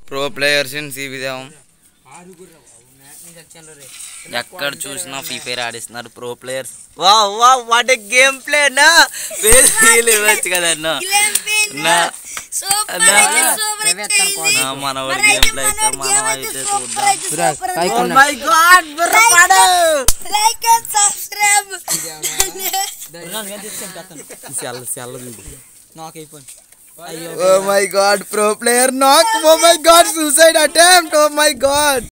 Pro players in సిబిదేవం ఎక్కడ చూసినా ఫ్రీ ఫైర్ ఆడిస్తున్నారు ప్రో ప్లేయర్స్ వా వా వాట్ గేమ్ ప్లే నా ఫీల్ ఇవ్వచ్చు కదన్నా నా అన్నా. నా మనవాడి గేమ్ ప్లే అయితే మనం అయితే చూద్దాం మై గాడ్ బుర్ర పడు లైక్ అండ్ సబ్స్క్రైబ్ సెల్ సెల్ చూడు నాకైపోయింది oh my God pro player నాక్ oh my God suicide attempt oh my God